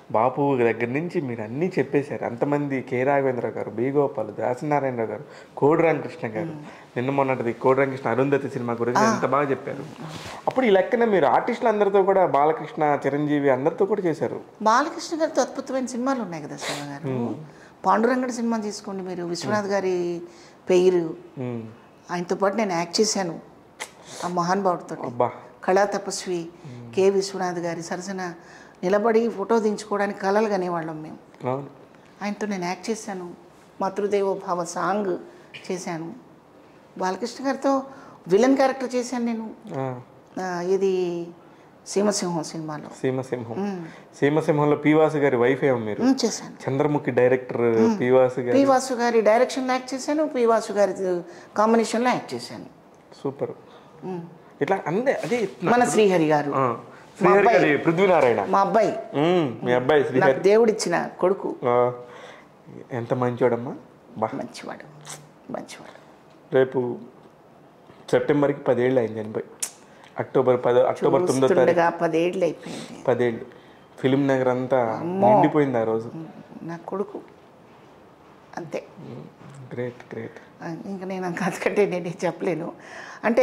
బాపు దగ్గర నుంచి మీరు అన్నీ చెప్పేశారు అంతమంది కె రాఘవేంద్ర గారు బి గోపాల్ దాసనారాయణ గారు కోడి రామకృష్ణ గారు నిన్న మొన్నటిది కోడి రామకృష్ణ అరుంధతి సినిమా గురించి ఎంత బాగా చెప్పారు అప్పుడు ఈ లెక్కన మీరు ఆర్టిస్టులు అందరితో కూడా బాలకృష్ణ చిరంజీవి అందరితో కూడా చేశారు బాలకృష్ణ గారితో అద్భుతమైన సినిమాలు ఉన్నాయి కదా శివ గారు పాండురంగడి సినిమా తీసుకోండి మీరు విశ్వనాథ్ గారి పేరు ఉమ్. ఆయనతో పాటు నేను యాక్ట్ చేశాను ఆ మహానుభావుడితో అబ్బా కళా తపస్వి కె విశ్వనాథ్ గారి సరసన నిలబడి ఫోటో దించుకోవడానికి కళలు కనేవాళ్ళం మేము అవును ఆయనతో నేను యాక్ట్ చేశాను మాతృదేవో భావ సాంగ్ చేశాను బాలకృష్ణ గారితో విలన్ క్యారెక్టర్ చేశాను నేను ఆ, ఆ, ఇది సీమసింహం సినిమాలో సీమసింహం సీమసింహంలో పీవాసు గారి వైఫ్ ఏమో మీరు ఉమ్, చేశాను చంద్రముఖి డైరెక్టర్ పీవాసు గారు పి వాసు గారి డైరెక్షన్లో యాక్ట్ చేశాను పి వాసు గారి కాంబినేషన్లో యాక్ట్ చేశాను సూపర్ ఇట్లా అందే అదే ఇట్లా. మన శ్రీహరి గారు ఆ, శ్రీహరి గారి పృథ్వీనారాయణ మా అబ్బాయి ఉమ్, మీ అబ్బాయి శ్రీహరి నాకు దేవుడిచ్చిన కొడుకు ఆ, ఎంత మంచోడమ్మా బా మంచివాడు మంచివాడు రేపు సెప్టెంబర్కి పదేళ్ళు అయింది చనిపోయి అక్టోబర్ పద అక్టోబర్ తొమ్మిదో తారీఖు చూస్తుండగా పదేళ్ళు అయిపోయింది పదేళ్ళు ఫిలిం నగర్ అంతా నిండిపోయింది ఆ రోజు నా కొడుకు అంతే గ్రేట్ గ్రేట్ ఆ, ఇంకా నేను అంత అంతకంటే నేను చెప్పలేను అంటే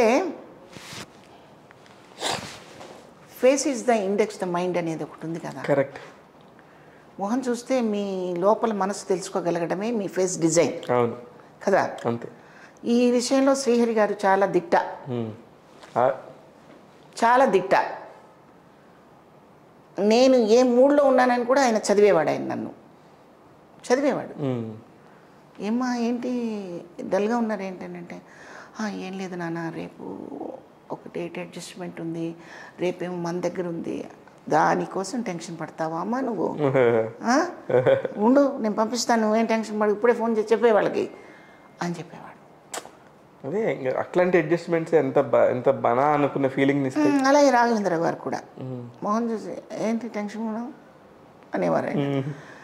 face is the index the mind అనేది ఒకటి ఉంది కదా కరెక్ట్ మొహం చూస్తే మీ లోపల మనసు తెలుసుకోగలగడమే మీ ఫేస్ డిజైన్ అవును కదా అంతే ఈ విషయంలో శ్రీహరి గారు చాలా దిట్ట ఉమ్. ఆ, చాలా దిట్ట నేను ఏ మూడ్లో ఉన్నానని కూడా ఆయన చదివేవాడు ఆయన నన్ను చదివేవాడు ఉమ్. ఏమ్మా ఏంటి డల్గా ఉన్నారు ఏంటంటే "ఆ, ఏం లేదు నాన్న రేపు ఒక డేట్ అడ్జస్ట్మెంట్ ఉంది రేపేమో మన దగ్గర ఉంది దానికోసం టెన్షన్ పడతావా అమ్మా నువ్వు ఆ? ఉండు నేను పంపిస్తాను నువ్వేం టెన్షన్ పడు ఇప్పుడే ఫోన్ చేసి చెప్పే వాళ్ళకి అని చెప్పేవాడు అదే ఇంకా అట్లాంటి అడ్జస్ట్మెంట్స్ ఎంత బ- ఎంత బనా అనుకున్న ఫీలింగ్ ఇస్తాయి "ఉమ్, అలాగే రాఘవేంద్ర గారు కూడా మోహన్ చూసి ఏంటి టెన్షన్ ఉన్నావు అనేవారు ఆయన